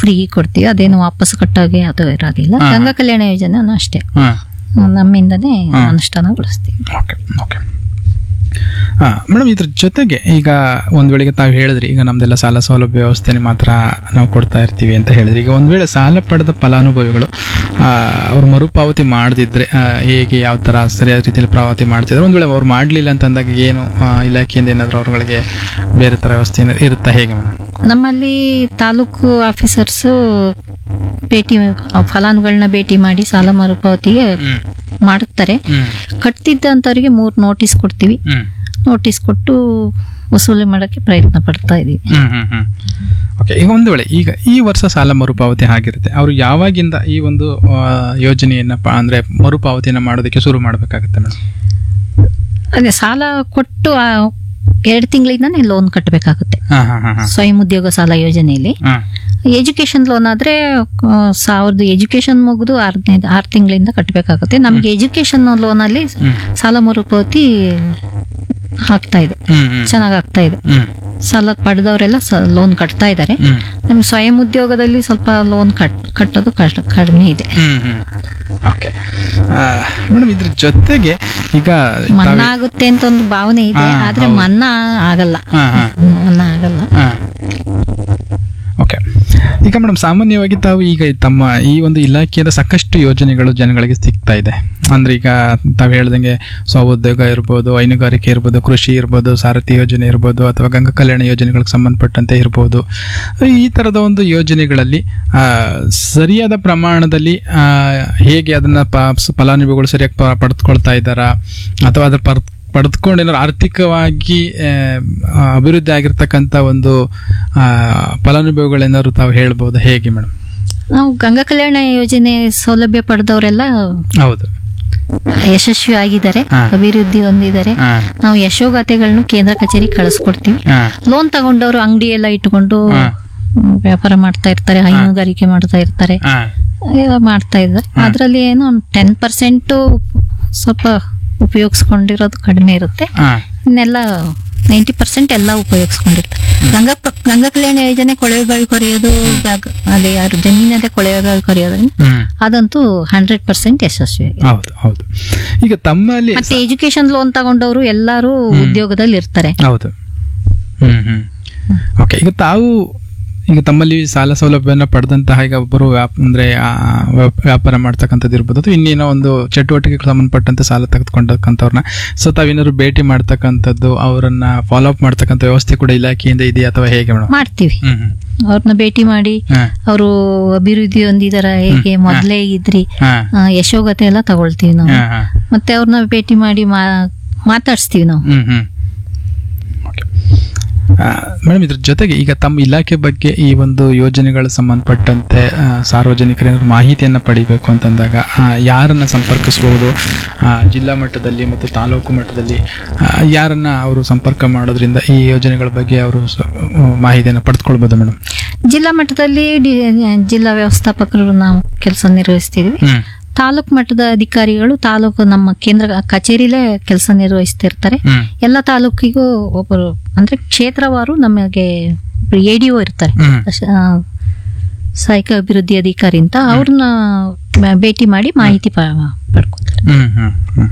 Free ಕೊಡ್ತೀವಿ ಅದೇನು ವಾಪಸ್ ಕಟ್ಟಾಗೆ ಅದು ಇರೋದಿಲ್ಲ ಹಾ. ಗಂಗಾ ಕಲ್ಯಾಣ ಯೋಜನೆ ಅಷ್ಟೇ ಹಾ ನಮ್ಮಿಂದನೇ ಹಾ. ಅನುಷ್ಠಾನಗೊಳಿಸ್ತೀವಿ ಓಕೆ ಓಕೆ ಹಾಂ ಮೇಡಮ್ ಇದ್ರ ಜೊತೆಗೆ ಈಗ ಒಂದು ವೇಳೆಗೆ ತಾವು ಹೇಳಿದ್ರಿ ಈಗ ನಮ್ದೆಲ್ಲ ಸಾಲ ಸೌಲಭ್ಯ ವ್ಯವಸ್ಥೆನ ಮಾತ್ರ ನಾವು ಕೊಡ್ತಾ ಇರ್ತೀವಿ ಅಂತ ಹೇಳಿದ್ರಿ ಈಗ ಒಂದು ವೇಳೆ ಸಾಲ ಪಡೆದ ಫಲಾನುಭವಿಗಳು ಆ, ಅವ್ರು ಮರುಪಾವತಿ ಮಾಡದಿದ್ರೆ ಹೇಗೆ ಯಾವ ಥರ ಸರಿಯಾದ ರೀತಿಯಲ್ಲಿ ಪಾವತಿ ಮಾಡ್ತಿದ್ರೆ ಒಂದು ವೇಳೆ ಅವ್ರು ಮಾಡಲಿಲ್ಲ ಅಂತಂದಾಗ ಏನು ಆ, ಇಲಾಖೆಯಿಂದ ಏನಾದರೂ ಅವ್ರುಗಳಿಗೆ ಬೇರೆ ಥರ ವ್ಯವಸ್ಥೆ ಏನಾದ್ರು ಇರುತ್ತಾ ಹೇಗೆ ಮೇಡಮ್ ನಮ್ಮಲ್ಲಿ ತಾಲೂಕು ಆಫೀಸರ್ಸ್ ಭೇಟಿ ಫಲಾನುಗಳನ್ನ ಭೇಟಿ ಮಾಡಿ ಸಾಲ ಮರುಪಾವತಿಗೆ ಹ್ಞೂ ಮಾಡುತ್ತಾರೆ ಹ್ಞೂ ಕಟ್ತಿದ್ದಂಥವ್ರಿಗೆ ಮೂರು ನೋಟಿಸ್ ಕೊಡ್ತೀವಿ ಹ್ಞೂ ನೋಟಿಸ್ ಕೊಟ್ಟು ವಸೂಲಿ ಮಾಡೋಕ್ಕೆ ಪ್ರಯತ್ನ ಪಡ್ತಾ ಇದೀವಿ ಹ್ಮ್ ಹ್ಮ್ ಹ್ಮ್ ಓಕೆ ಈಗ ಒಂದು ವೇಳೆ ಈಗ ಈ ವರ್ಷ ಸಾಲ ಮರುಪಾವತಿ ಆಗಿರುತ್ತೆ ಅವರು ಯಾವಾಗಿಂದ ಈ ಒಂದು ಆ, ಯೋಜನೆಯನ್ನ ಪ- ಅಂದ್ರೆ ಮರುಪಾವತಿಯನ್ನ ಮಾಡೋದಕ್ಕೆ ಶುರು ಮಾಡಬೇಕಾಗುತ್ತೆ ಮೇಡಮ್ ಅದೇ ಸಾಲ ಕೊಟ್ಟು ಎರಡು ತಿಂಗಳಿಂದಾನೇ ಲೋನ್ ಕಟ್ಟಬೇಕಾಗುತ್ತೆ ಹಾ ಹಾ ಹಾ ಹಾ ಸ್ವಯಂ ಉದ್ಯೋಗ ಸಾಲ ಯೋಜನೆಯಲ್ಲಿ ಹಾ ಎಜುಕೇಶನ್ ಲೋನ್ ಆದ್ರೆ ಆ, ಸಾವಿರದ ಎಜುಕೇಶನ್ ಮುಗಿದು ಆರನೇ ಆರು ತಿಂಗಳಿಂದ ಕಟ್ಟಬೇಕಾಗುತ್ತೆ ನಮಗೆ ಎಜುಕೇಶನ್ ಲೋನ್ ಅಲ್ಲಿ ಹ್ಮ್ ಸಾಲ ಮರುಪಾವತಿ ಆಗ್ತಾ ಇದೆ ಹ್ಮ್ ಹ್ಮ್ ಚೆನ್ನಾಗ್ ಆಗ್ತಾ ಇದೆ ಹ್ಮ್ ಸಾಲ ಪಡೆದವರೆಲ್ಲ ಲೋನ್ ಕಟ್ತಾ ಇದ್ದಾರೆ ಹ್ಮ್ ನಮ್ಗೆ ಸ್ವಯಂ ಉದ್ಯೋಗದಲ್ಲಿ ಸ್ವಲ್ಪ ಲೋನ್ ಕಟ್ ಕಟ್ಟೋದು ಕಷ್ಟ ಕಡಿಮೆ ಇದೆ ಹ್ಮ್ ಹ್ಮ್ ಓಕೆ ಮೇಡಮ್ ಇದ್ರ ಜೊತೆಗೆ ಈಗ ಮನ್ನಾ ಆಗುತ್ತೆ ಅಂತ ಒಂದು ಭಾವನೆ ಇದೆ ಹಾ, ಆದ್ರೆ ಹೌದು. ಮನ್ನಾ ಆಗಲ್ಲ ಹಾ ಹಾ ಮನ್ನಾ ಆಗಲ್ಲ ಹಾ ಓಕೆ ಈಗ ಮೇಡಮ್ ಸಾಮಾನ್ಯವಾಗಿ ತಾವು ಈಗ ತಮ್ಮ ಈ ಒಂದು ಇಲಾಖೆಯಿಂದ ಸಾಕಷ್ಟು ಯೋಜನೆಗಳು ಜನಗಳಿಗೆ ಸಿಗ್ತಾ ಇದೆ ಅಂದ್ರೆ ಈಗ ತಾವು ಹೇಳ್ದಂಗೆ ಸ್ವಉದ್ಯೋಗ ಇರ್ಬೋದು ಹೈನುಗಾರಿಕೆ ಇರ್ಬೋದು ಕೃಷಿ ಇರ್ಬೋದು ಸಾರಥಿ ಯೋಜನೆ ಇರ್ಬೋದು ಅಥವಾ ಗಂಗಾ ಕಲ್ಯಾಣ ಯೋಜನೆಗಳಿಗೆ ಸಂಬಂಧಪಟ್ಟಂತೆ ಇರ್ಬೋದು ಈ ಥರದ ಒಂದು ಯೋಜನೆಗಳಲ್ಲಿ ಆ, ಸರಿಯಾದ ಪ್ರಮಾಣದಲ್ಲಿ ಆ, ಹೇಗೆ ಅದನ್ನ ಪ- ಫಲಾನುಭವಿಗಳು ಸರಿಯಾಗಿ ಪ- ಪಡೆದುಕೊಳ್ತಾ ಇದ್ದಾರಾ ಅಥವಾ ಅದ್ರ ಪರ್ ಪಡೆದುಕೊಂಡು ಏನಾದ್ರು ಆರ್ಥಿಕವಾಗಿ ಆ, ಅಭಿವೃದ್ಧಿ ಆಗಿರ್ತಕ್ಕಂಥ ಒಂದು ಆ, ಫಲಾನುಭವಿಗಳೇನಾದ್ರು ತಾವು ಹೇಳ್ಬೋದು ಹೇಗೆ ಮೇಡಮ್ ನಾವು ಗಂಗಾ ಕಲ್ಯಾಣ ಯೋಜನೆ ಸೌಲಭ್ಯ ಪಡೆದವರೆಲ್ಲ ಹೌದು ಯಶಸ್ವಿ ಆಗಿದ್ದಾರೆ ಹಾ. ಅಭಿವೃದ್ಧಿ ಹೊಂದಿದ್ದಾರೆ ಹಾ ನಾವು ಯಶೋಗಾಥೆಗಳನ್ನು ಕೇಂದ್ರ ಕಚೇರಿ ಕಳಿಸ್ಕೊಡ್ತೀವಿ ಹಾ ಲೋನ್ ತಗೊಂಡವರು ಅಂಗಡಿ ಎಲ್ಲ ಇಟ್ಕೊಂಡು ಹಾ. ಮ್, ವ್ಯಾಪಾರ ಮಾಡ್ತಾ ಇರ್ತಾರೆ ಹೈನುಗಾರಿಕೆ ಮಾಡ್ತಾ ಇರ್ತಾರೆ ಹಾ ಎಲ್ಲ ಮಾಡ್ತಾ ಇದ್ದಾರೆ ಅದರಲ್ಲಿ ಏನು ಟೆನ್ ಪರ್ಸೆಂಟ್ ಸ್ವಲ್ಪ ಉಪಯೋಗಿಸ್ಕೊಂಡಿರೋದು ಕಡಿಮೆ ಇರುತ್ತೆ ಹಾ ಇನ್ನೆಲ್ಲ ನೈಂಟಿ ಪರ್ಸೆಂಟ್ ಎಲ್ಲ ಉಪಯೋಗಿಸ್ಕೊಂಡಿರ್ತಾರೆ ಗಂಗಾ ಪ್ರ- ಗಂಗಾ ಕಲ್ಯಾಣ ಯೋಜನೆ ಕೊಳವೆಗಳು ಕೊರೆಯೋದು ಜಾಗ- ಅದೇ ಯಾರು ಜಮೀನಲ್ಲೇ ಕೊಳವೆಗಳು ಕೊರೆಯೋದ್ರಿಂದ ಹ್ಮ್ ಅದಂತೂ ಹಂಡ್ರೆಡ್ ಪರ್ಸೆಂಟ್ ಯಶಸ್ವಿ ಆಗಿದೆ. ಹೌದು ಹೌದು ಈಗ ತಮ್ಮಲ್ಲಿ ಮತ್ತೆ ಎಜುಕೇಶನ್ ಲೋನ್ ತಗೊಂಡವರು ಎಲ್ಲರೂ ಉದ್ಯೋಗದಲ್ಲಿ ಇರ್ತಾರೆ ಹೌದು ಹ್ಮ್ ಹ್ಮ್ ಓಕೆ ಈಗ ತಾವು ಈಗ ತಮ್ಮಲ್ಲಿ ಸಾಲ ಸೌಲಭ್ಯನ ಪಡೆದಂತಹ ಈಗ ಒಬ್ಬರು ವ್ಯಾಪ್ ಅಂದ್ರೆ ಆ, ವ್ಯಾಪ್- ವ್ಯಾಪಾರ ಮಾಡ್ತಕ್ಕಂಥದ್ದು ಇರ್ಬೋದು ಅಥವಾ ಇನ್ನೇನೋ ಒಂದು ಚಟುವಟಿಕೆಗೆ ಸಂಬಂಧಪಟ್ಟಂತೆ ಸಾಲ ತೆಗೆದುಕೊಂಡಕ್ಕಂಥವ್ರನ್ನ ಸೊ ತಾವೇನಾದ್ರು ಭೇಟಿ ಮಾಡ್ತಕ್ಕಂಥದ್ದು ಅವರನ್ನ ಫಾಲೋ ಅಪ್ ಮಾಡ್ತಕ್ಕಂಥ ವ್ಯವಸ್ಥೆ ಕೂಡ ಇಲಾಖೆಯಿಂದ ಇದೆಯಾ ಅಥವಾ ಹೇಗೆ ಮೇಡಮ್ ಮಾಡ್ತೀವಿ ಹ್ಮ್ ಹ್ಮ್ ಅವ್ರನ್ನ ಭೇಟಿ ಮಾಡಿ ಹಾ ಅವರು ಅಭಿವೃದ್ಧಿ ಹೊಂದಿದಾರ ಹೇಗೆ ಮೊದಲೇ ಇದ್ರಿ ಹಾ ಆ, ಯಶೋಗತೆ ಎಲ್ಲ ತಗೊಳ್ತೀವಿ ನಾವು ಹಾ ಹಾ ಮತ್ತೆ ಅವ್ರನ್ನ ಭೇಟಿ ಮಾಡಿ ಮಾ ಮಾತಾಡಿಸ್ತೀವಿ ನಾವು ಹ್ಮ್ ಹ್ಮ್ ಓಕೆ ಮೇಡಮ್ ಇದ್ರ ಜೊತೆಗೆ ಈಗ ತಮ್ಮ ಇಲಾಖೆ ಬಗ್ಗೆ ಈ ಒಂದು ಯೋಜನೆಗಳ ಸಂಬಂಧಪಟ್ಟಂತೆ ಆ, ಸಾರ್ವಜನಿಕರ ಏನಾದ್ರು ಮಾಹಿತಿಯನ್ನು ಪಡಿಬೇಕು ಅಂತಂದಾಗ ಆ, ಯಾರನ್ನ ಸಂಪರ್ಕಿಸಬಹುದು ಆ, ಜಿಲ್ಲಾ ಮಟ್ಟದಲ್ಲಿ ಮತ್ತು ತಾಲೂಕು ಮಟ್ಟದಲ್ಲಿ ಆ, ಯಾರನ್ನ ಅವರು ಸಂಪರ್ಕ ಮಾಡೋದ್ರಿಂದ ಈ ಯೋಜನೆಗಳ ಬಗ್ಗೆ ಅವರು ಸ- ಮಾಹಿತಿಯನ್ನು ಪಡೆದುಕೊಳ್ಬೋದು ಮೇಡಮ್ ಜಿಲ್ಲಾ ಮಟ್ಟದಲ್ಲಿ ಡಿ- ಜಿಲ್ಲಾ ವ್ಯವಸ್ಥಾಪಕರು ನಾವು ಕೆಲಸ ನಿರ್ವಹಿಸ್ತಿದ್ವಿ ಹ್ಮ್ ತಾಲೂಕು ಮಟ್ಟದ ಅಧಿಕಾರಿಗಳು ತಾಲೂಕು ನಮ್ಮ ಕೇಂದ್ರ ಕಚೇರಿಲೇ ಕೆಲಸ ನಿರ್ವಹಿಸ್ತಿರ್ತಾರೆ ಹ್ಮ್ ಎಲ್ಲ ತಾಲೂಕಿಗೂ ಒಬ್ಬರು ಅಂದ್ರೆ ಕ್ಷೇತ್ರವಾರು ನಮಗೆ ಎ ಡಿ ಒ ಇರ್ತಾರೆ ಹ್ಮ್ ಅಶ- ಆ, ಸಹಾಯಕ ಅಭಿವೃದ್ಧಿ ಅಧಿಕಾರಿ ಅಂತ ಅವ್ರನ್ನ ಮ- ಭೇಟಿ ಮಾಡಿ ಮಾಹಿತಿ ಪ- ಪಡ್ಕೊತಾರೆ ಹ್ಮ್ ಹ್ಮ್ ಹ್ಮ್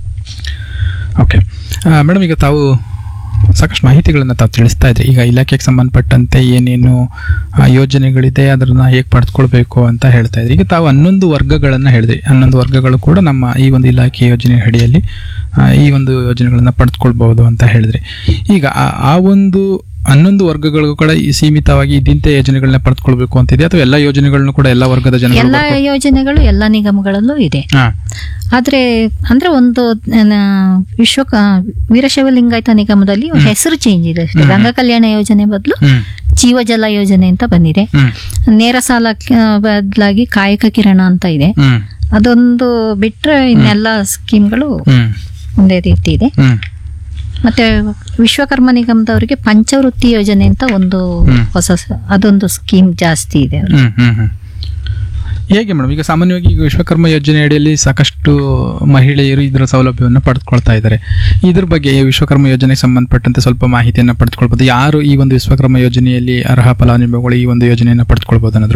ಓಕೆ ಮೇಡಮ್ ಈಗ ತಾವು ಸಾಕಷ್ಟು ಮಾಹಿತಿಗಳನ್ನು ತಾವು ತಿಳಿಸ್ತಾ ಇದ್ರಿ ಈಗ ಇಲಾಖೆಗೆ ಸಂಬಂಧಪಟ್ಟಂತೆ ಏನೇನು ಆ, ಯೋಜನೆಗಳಿದೆ ಅದನ್ನ ಹೇಗೆ ಪಡೆದುಕೊಳ್ಬೇಕು ಅಂತ ಹೇಳ್ತಾ ಇದ್ರಿ ಈಗ ತಾವು ಹನ್ನೊಂದು ವರ್ಗಗಳನ್ನು ಹೇಳಿದ್ರಿ ಹನ್ನೊಂದು ವರ್ಗಗಳು ಕೂಡ ನಮ್ಮ ಈ ಒಂದು ಇಲಾಖೆ ಯೋಜನೆ ಅಡಿಯಲ್ಲಿ ಆ, ಈ ಒಂದು ಯೋಜನೆಗಳನ್ನ ಪಡೆದುಕೊಳ್ಬಹುದು ಅಂತ ಹೇಳಿದ್ರಿ ಈಗ ಆ- ಆ ಒಂದು ಹನ್ನೊಂದು ವರ್ಗಗಳಿಗೂ ಕೂಡ ಈ ಸೀಮಿತವಾಗಿ ಇದಿಂತೆ ಯೋಜನೆಗಳನ್ನ ಪಡೆದುಕೊಳ್ಬೇಕು ಅಂತಿದೆ ಅಥವಾ ಎಲ್ಲ ಯೋಜನೆಗಳನ್ನು ಕೂಡ ಎಲ್ಲ ವರ್ಗದ ಜನಗಳು ಎಲ್ಲ ಪಡ್ಕೊ- ಯೋಜನೆಗಳು ಎಲ್ಲ ನಿಗಮಗಳಲ್ಲೂ ಇದೆ ಹಾ ಆದ್ರೆ ಅಂದ್ರೆ ಒಂದು ಆ, ವಿಶ್ವ ಕ- ವೀರಶೈವ ಲಿಂಗಾಯತ ನಿಗಮದಲ್ಲಿ ಒಂದು ಹೆಸರು ಚೇಂಜ್ ಇದೆ ಅಷ್ಟೇ. ಗಂಗಾ ಕಲ್ಯಾಣ ಯೋಜನೆ ಬದಲು ಹ್ಮ್ ಜೀವಜಲ ಯೋಜನೆ ಅಂತ ಬಂದಿದೆ ಹ್ಮ್ ನೇರ ಸಾಲ ಬದಲಾಗಿ ಕಾಯಕ ಕಿರಣ ಅಂತ ಇದೆ ಹ್ಮ್ ಅದೊಂದು ಬಿಟ್ರೆ ಇನ್ನೆಲ್ಲ ಸ್ಕೀಮ್ಗಳು ಹ್ಮ್ ಒಂದೇ ರೀತಿ ಇದೆ ಹ್ಮ್ ಮತ್ತೆ ವಿಶ್ವಕರ್ಮ ನಿಗಮದವರಿಗೆ ಪಂಚವೃತ್ತಿ ಯೋಜನೆ ಅಂತ ಒಂದು ಹ್ಮ್. ಹೊಸ ಸ- ಅದೊಂದು ಸ್ಕೀಮ್ ಜಾಸ್ತಿ ಇದೆ ಅವ್ರಿಗೆ. ಹ್ಮ್ ಹ್ಮ್ ಹ್ಮ್ ಹೇಗೆ ಮೇಡಮ್ ಈಗ ಸಾಮಾನ್ಯವಾಗಿ ಈಗ ವಿಶ್ವಕರ್ಮ ಯೋಜನೆ ಅಡಿಯಲ್ಲಿ ಸಾಕಷ್ಟು ಮಹಿಳೆಯರು ಇದರ ಸೌಲಭ್ಯವನ್ನು ಪಡೆದುಕೊಳ್ತಾ ಇದ್ದಾರೆ ಇದ್ರ ಬಗ್ಗೆ ಈ ವಿಶ್ವಕರ್ಮ ಯೋಜನೆಗೆ ಸಂಬಂಧಪಟ್ಟಂತೆ ಸ್ವಲ್ಪ ಮಾಹಿತಿಯನ್ನು ಪಡೆದುಕೊಳ್ಬೋದು ಯಾರು ಈ ಒಂದು ವಿಶ್ವಕರ್ಮ ಯೋಜನೆಯಲ್ಲಿ ಅರ್ಹ ಫಲಾನುಭವಿಗಳು ಈ ಒಂದು ಯೋಜನೆಯನ್ನು ಪಡೆದುಕೊಳ್ಬೋದು ಅನ್ನೋದ್ರ